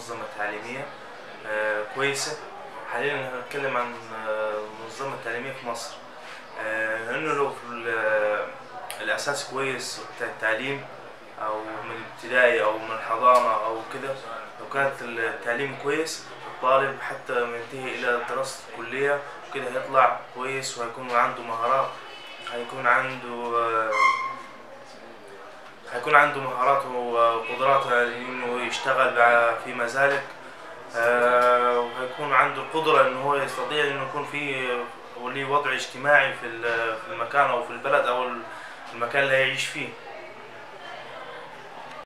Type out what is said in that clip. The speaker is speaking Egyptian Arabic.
منظمة تعليمية آه، كويسة حاليا هنتكلم عن آه، المنظمة التعليمية في مصر آه، لأنه لو في ال- الأساس كويس بتاع التعليم أو من الابتدائي أو من الحضانة أو كده لو كانت التعليم كويس الطالب حتى لما ينتهي إلى دراسة الكلية كده هيطلع كويس وهيكون عنده مهارات هيكون عنده آه، هيكون عنده مهارات وقدرات انه يشتغل بع- في مزالك آه، وهيكون عنده القدرة انه هو يستطيع انه يكون في وليه وضع اجتماعي في ال- في المكان او في البلد او المكان اللي هيعيش فيه